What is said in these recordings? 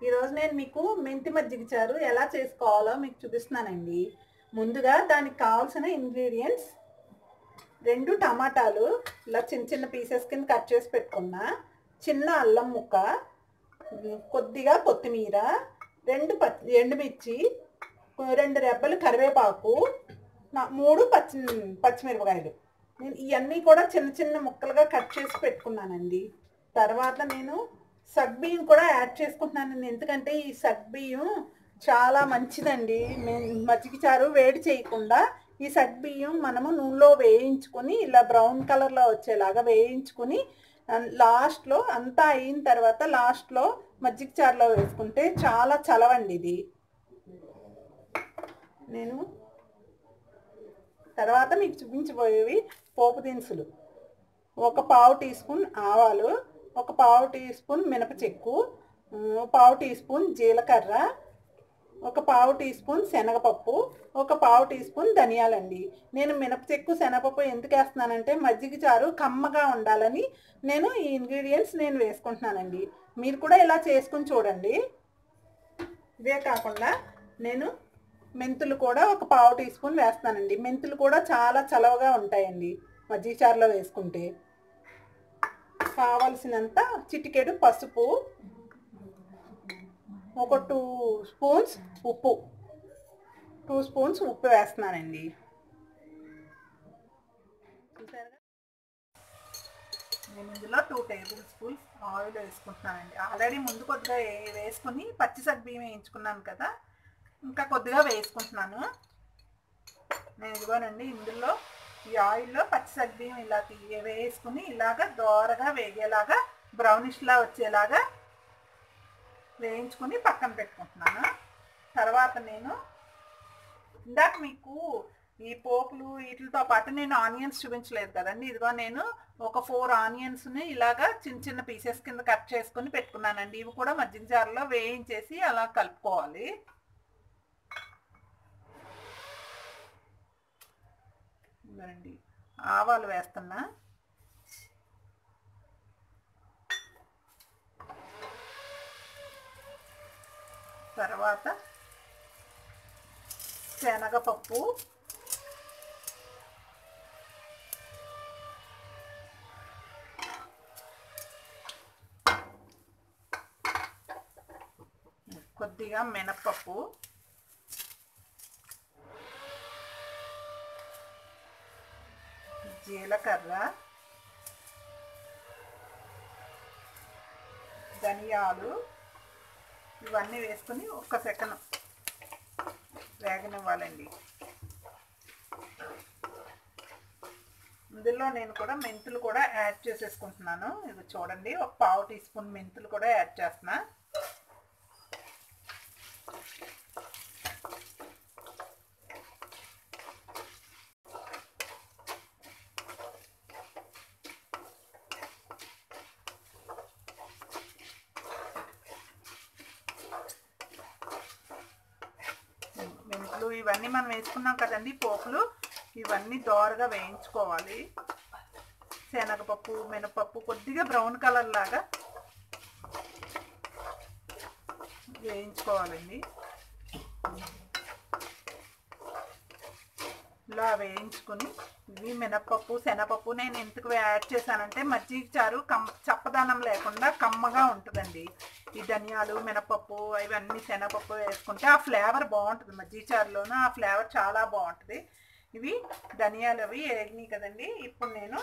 ఈరోజు నేను మీకు మెంతి మజ్జిగ చారు ఎలా చేసుకోవాలో మీకు చూపిస్తున్నానండి ముందుగా దానికి కావాల్సిన ఇంగ్రీడియంట్స్ రెండు టమాటాలు ఇలా చిన్న చిన్న పీసెస్ కింద కట్ చేసి పెట్టుకున్నా చిన్న అల్లం ముక్క కొద్దిగా కొత్తిమీర రెండు పచ్చి ఎండుమిర్చి రెండు రెబ్బలు కరివేపాకు నా- మూడు పచ్చి పచ్చిమిరపకాయలు నేను ఇవన్నీ కూడా చిన్న చిన్న ముక్కలుగా కట్ చేసి పెట్టుకున్నానండి తర్వాత నేను సగ్బియ్యం కూడా యాడ్ చేసుకుంటున్నానండి ఎందుకంటే ఈ సగ్బియ్యం చాలా మంచిదండి మే- మజ్జిగ చారు వేడి చేయకుండా ఈ సగ్బియ్యం మనము నూనెలో వేయించుకొని ఇలా బ్రౌన్ కలర్లో వచ్చేలాగా వేయించుకొని లాస్ట్లో అంతా అయిన తర్వాత లాస్ట్లో మజ్జిగ చారులో వేసుకుంటే చాలా చలవండి ఇది నేను తర్వాత మీకు చూపించబోయేవి పోపు దినుసులు ఒక పావు టీ స్పూన్ ఆవాలు ఒక పావు టీ స్పూన్ మినప చెక్కు ఉమ్, పావు టీ స్పూన్ జీలకర్ర ఒక పావు టీ స్పూన్ శనగపప్పు ఒక పావు టీ స్పూన్ ధనియాలండి నేను మినప చెక్కు శనగపప్పు ఎందుకు వేస్తున్నానంటే మజ్జిగ చారు కమ్మగా ఉండాలని నేను ఈ ఇంగ్రీడియంట్స్ నేను వేసుకుంటున్నానండి మీరు కూడా ఇలా చేసుకుని చూడండి ఇవే కాకుండా నేను మెంతులు కూడా ఒక పావు టీ స్పూన్ వేస్తానండి మెంతులు కూడా చాలా చలవగా ఉంటాయండి మజ్జిగ చారులో వేసుకుంటే కావలసినంత చిటికెడు పసుపు ఒక టూ స్పూన్స్ ఉప్పు టూ స్పూన్స్ ఉప్పు వేస్తున్నానండి చూసారుగా నేను ఇందులో టూ టేబుల్ స్పూన్స్ ఆయిల్ వేసుకుంటున్నానండి ఆల్రెడీ ముందు కొద్దిగా వే- వేసుకుని పచ్చి సగ్బియ్యం వేయించుకున్నాను కదా ఇంకా కొద్దిగా వేసుకుంటున్నాను నేను ఇదిగోనండి ఇందులో ఈ ఆయిల్లో పచ్చి సగ్బియ్యం ఇలా తీ- వేసుకుని ఇలాగ దోరగా వేగేలాగా బ్రౌనిష్లా వచ్చేలాగా వేయించుకుని పక్కన పెట్టుకుంటున్నాను తర్వాత నేను ఇందాక మీకు ఈ పోపులు వీటితో పాటు నేను ఆనియన్స్ చూపించలేదు కదండి ఇదిగో నేను ఒక ఫోర్ ఆనియన్స్ని ఇలాగా చిన్న చిన్న పీసెస్ కింద కట్ చేసుకుని పెట్టుకున్నానండి ఇవి కూడా మజ్జిగ జారులో వేయించేసి అలా కలుపుకోవాలి ఇదిగోనండి ఆవాలు వేస్తున్నా తర్వాత శనగపప్పు కొద్దిగా మినప్పప్పు జీలకర్ర ధనియాలు ఇవన్నీ వేసుకుని ఒక్క సెకండ్ వేగనివ్వాలండి ఇందులో నేను కూడా మెంతులు కూడా యాడ్ చేసేసుకుంటున్నాను ఇది చూడండి ఒక పావు టీ స్పూన్ మెంతులు కూడా యాడ్ చేస్తున్నా మెంతులు ఇవన్నీ మనం వేసుకున్నాం కదండి పోపులు ఇవన్నీ దోరగా వేయించుకోవాలి శనగపప్పు మినపప్పు కొద్దిగా బ్రౌన్ కలర్ లాగా వేయించుకోవాలండి ఇలా వేయించుకుని ఇవి మినపప్పు శనగపప్పు నేను ఎందుకు యాడ్ చేశానంటే మజ్జిగ చారు కమ్ చప్పదనం లేకుండా కమ్మగా ఉంటుందండి ఈ ధనియాలు మినపప్పు ఇవన్నీ శనగపప్పు వేసుకుంటే ఆ ఫ్లేవర్ బాగుంటుంది మజ్జిగ చారులోనూ ఆ ఫ్లేవర్ చాలా బాగుంటుంది ఇవి ధనియాలు అవి వేగినాయి కదండి ఇప్పుడు నేను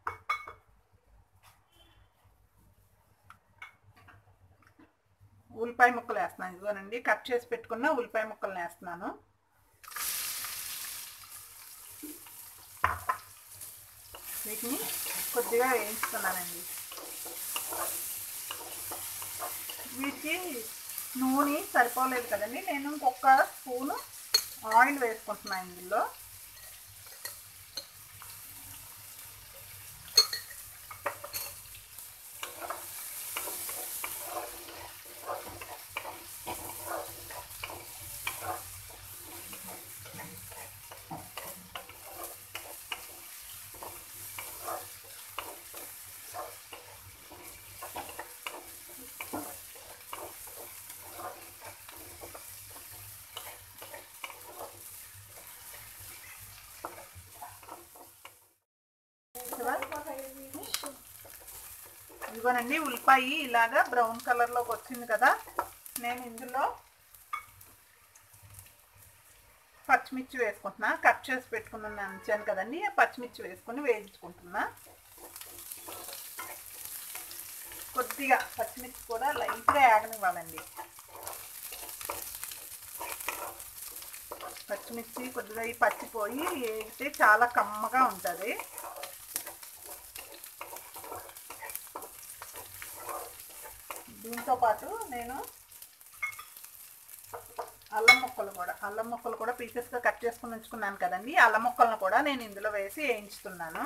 ఉల్లిపాయ ముక్కలు వేస్తున్నాను ఇదిగోనండి కట్ చేసి పెట్టుకున్న ఉల్లిపాయ ముక్కలు వేస్తున్నాను వీటిని కొద్దిగా వేయించుకున్నానండి వీటికి నూనె సరిపోలేదు కదండి నేను ఇంకొక స్పూను ఆయిల్ వేసుకుంటున్నాను ఇందులో ఇదిగోనండి ఉల్లిపాయ ఇలాగా బ్రౌన్ కలర్లోకి వచ్చింది కదా నేను ఇందులో పచ్చిమిర్చి వేసుకుంటున్నా కట్ చేసి పెట్టుకున్నాను ఉంచాను కదండి ఆ పచ్చిమిర్చి వేసుకుని వేయించుకుంటున్నా కొద్దిగా పచ్చిమిర్చి కూడా లైట్గా యాగనివ్వాలండి పచ్చిమిర్చి కొద్దిగా ఈ పచ్చిపోయి వేగితే చాలా కమ్మగా ఉంటుంది దీంతో పాటు నేను అల్లం ముక్కలు కూడా అల్లం ముక్కలు కూడా పీసెస్గా కట్ చేసుకుని ఉంచుకున్నాను కదండి ఈ అల్లం ముక్కలను కూడా నేను ఇందులో వేసి వేయించుతున్నాను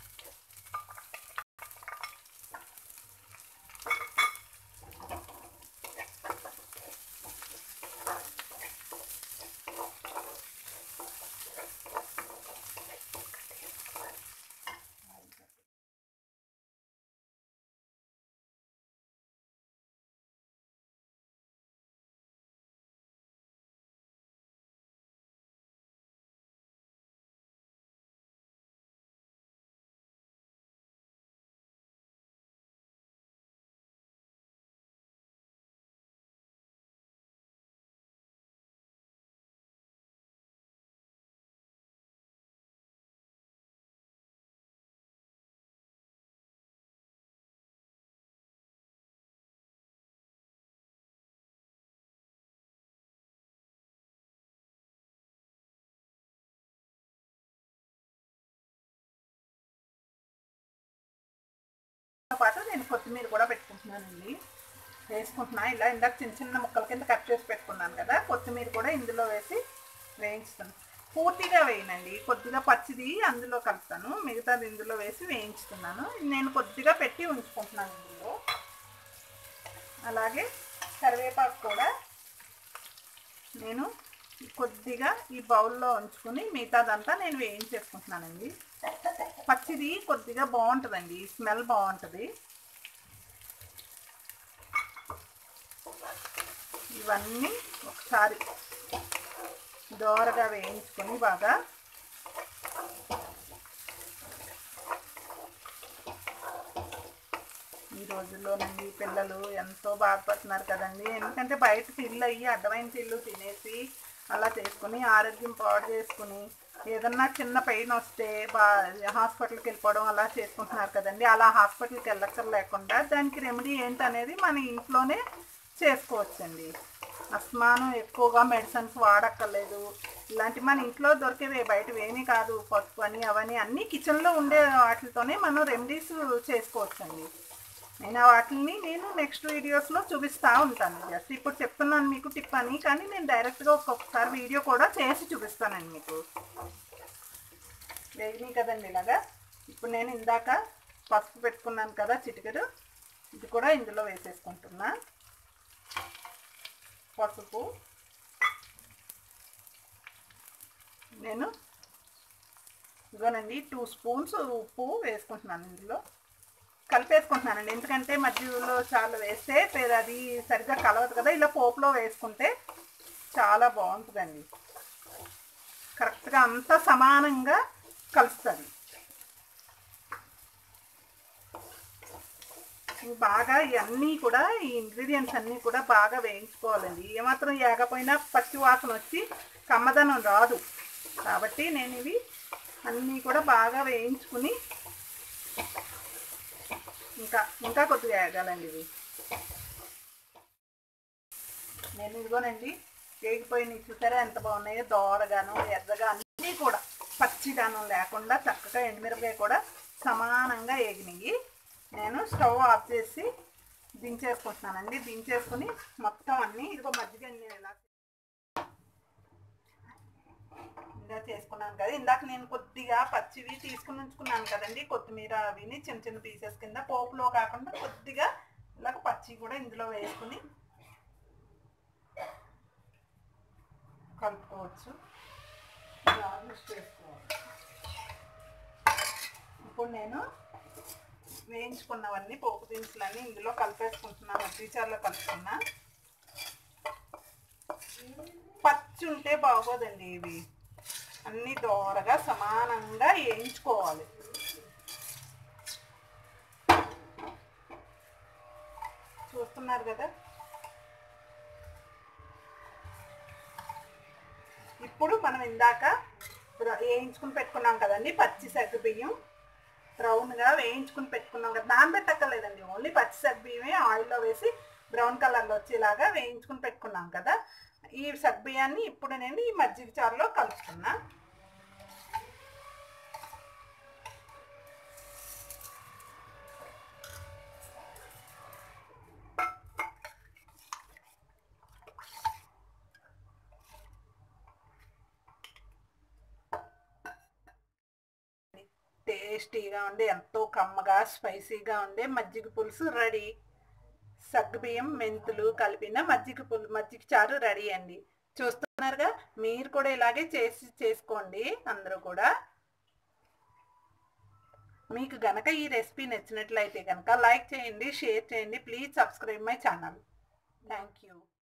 తో పాటు నేను కొత్తిమీర కూడా పెట్టుకుంటున్నానండి వేసుకుంటున్నా ఇలా ఇందాక చిన్న చిన్న ముక్కల కింద కట్ చేసి పెట్టుకున్నాను కదా కొత్తిమీర కూడా ఇందులో వేసి వేయించుతాను పూర్తిగా వేయనండి కొద్దిగా పచ్చిది అందులో కలుపుతాను మిగతాది ఇందులో వేసి వేయించుతున్నాను నేను కొద్దిగా పెట్టి ఉంచుకుంటున్నాను ఇందులో అలాగే కరివేపాకు కూడా నేను కొద్దిగా ఈ బౌల్లో ఉంచుకుని మిగతాదంతా నేను వేయించేసుకుంటున్నానండి పచ్చిది కొద్దిగా బాగుంటుందండి స్మెల్ బాగుంటుంది ఇవన్నీ ఒకసారి దోరగా వేయించుకొని బాగా ఈ రోజుల్లోనండి పిల్లలు ఎంతో బాధపడుతున్నారు కదండి ఎందుకంటే బయట తిల్లు అయ్యి అడ్డమైన తిల్లు తినేసి అలా చేసుకుని ఆరోగ్యం పాడు చేసుకుని ఏదన్నా చిన్న పెయిన్ వస్తే బా హాస్పిటల్కి వెళ్ళిపోవడం అలా చేసుకుంటున్నారు కదండి అలా హాస్పిటల్కి వెళ్ళక్కర్ లేకుండా దానికి రెమెడీ ఏంటనేది మన ఇంట్లోనే చేసుకోవచ్చండి అస్మానం ఎక్కువగా మెడిసిన్స్ వాడక్కర్లేదు ఇలాంటి మన ఇంట్లో దొరికేవే బయట ఏమీ కాదు పసుపు అని అవని అన్నీ కిచెన్లో ఉండే వాటితోనే మనం రెమెడీస్ చేసుకోవచ్చండి నేను ఆ వాటిని నేను నెక్స్ట్ వీడియోస్లో చూపిస్తూ ఉంటాను జస్ట్ ఇప్పుడు చెప్తున్నాను మీకు టిప్ అని కానీ నేను డైరెక్ట్గా ఒక్కొక్కసారి వీడియో కూడా చేసి చూపిస్తానండి మీకు వేగినాయి కదండి ఇలాగా ఇప్పుడు నేను ఇందాక పసుపు పెట్టుకున్నాను కదా చిటికెడు ఇది కూడా ఇందులో వేసేసుకుంటున్నా పసుపు నేను ఇదిగోనండి టూ స్పూన్స్ ఉప్పు వేసుకుంటున్నాను ఇందులో కలిపేసుకుంటున్నానండి ఎందుకంటే మధ్యలో చాలా వేస్తే పేద అది సరిగ్గా కలవదు కదా ఇలా పోపులో వేసుకుంటే చాలా బాగుంటుందండి కరెక్ట్గా అంతా సమానంగా కలుస్తుంది ఇవి బాగా ఇవన్నీ కూడా ఈ ఇంగ్రీడియంట్స్ అన్నీ కూడా బాగా వేయించుకోవాలండి ఏమాత్రం ఏగపోయినా పచ్చి వాసన వచ్చి కమ్మదనం రాదు కాబట్టి నేను ఇవి అన్నీ కూడా బాగా వేయించుకుని ఇంకా ఇంకా కొద్దిగా వేగాలండి ఇవి నేను ఇదిగోనండి వేగిపోయినాయి చూసారా ఎంత బాగున్నాయో దోరగాను ఎర్రగా అన్నీ కూడా పచ్చిగాను లేకుండా చక్కగా ఎండుమిరపకాయ కూడా సమానంగా వేగినాయి నేను స్టవ్ ఆఫ్ చేసి దించేసుకుంటున్నానండి దించేసుకుని మొత్తం అన్నీ ఇదిగో మజ్జిగ నేను ఇలా ఇందాక చేసుకున్నాను కదా ఇందాక నేను కొద్దిగా పచ్చివి తీసుకుని ఉంచుకున్నాను కదండి కొత్తిమీర అవిని చిన్న చిన్న పీసెస్ కింద పోపులో కాకుండా కొద్దిగా ఇలాగ పచ్చి కూడా ఇందులో వేసుకుని కలుపుకోవచ్చు గార్నిష్ చేసుకోవాలి ఇప్పుడు నేను వేయించుకున్నవన్నీ పోపు దినుసులన్నీ ఇందులో కలిపేసుకుంటున్నాను మజ్జిగచారులో కలుపుకున్నా పచ్చి ఉంటే బాగోదండి ఇవి అన్ని దోరగా సమానంగా వేయించుకోవాలి చూస్తున్నారు కదా ఇప్పుడు మనం ఇందాక బ్ర- వేయించుకుని పెట్టుకున్నాం కదండి పచ్చి సగ్గు బియ్యం బ్రౌన్గా వేయించుకుని పెట్టుకున్నాం కదా నానబెట్టక్కర్లేదండి ఓన్లీ పచ్చి సగ్గు బియ్యమే ఆయిల్లో వేసి బ్రౌన్ కలర్లో వచ్చేలాగా వేయించుకుని పెట్టుకున్నాం కదా ఈ సగ్గు బియ్యాన్ని ఇప్పుడు నేను ఈ మజ్జిగ చారులో కలుపుతున్నా టేస్టీగా ఉండే ఎంతో కమ్మగా స్పైసీగా ఉండే మజ్జిగ పులుసు రెడీ సగ్గుబియ్యం మెంతులు కలిపిన మజ్జిగ పులు మజ్జిగ చారు రెడీ అండి చూస్తున్నారుగా మీరు కూడా ఇలాగే చేసి చేసుకోండి అందరూ కూడా మీకు గనక ఈ రెసిపీ నచ్చినట్లయితే కనుక లైక్ చేయండి షేర్ చేయండి please subscribe my channel thank you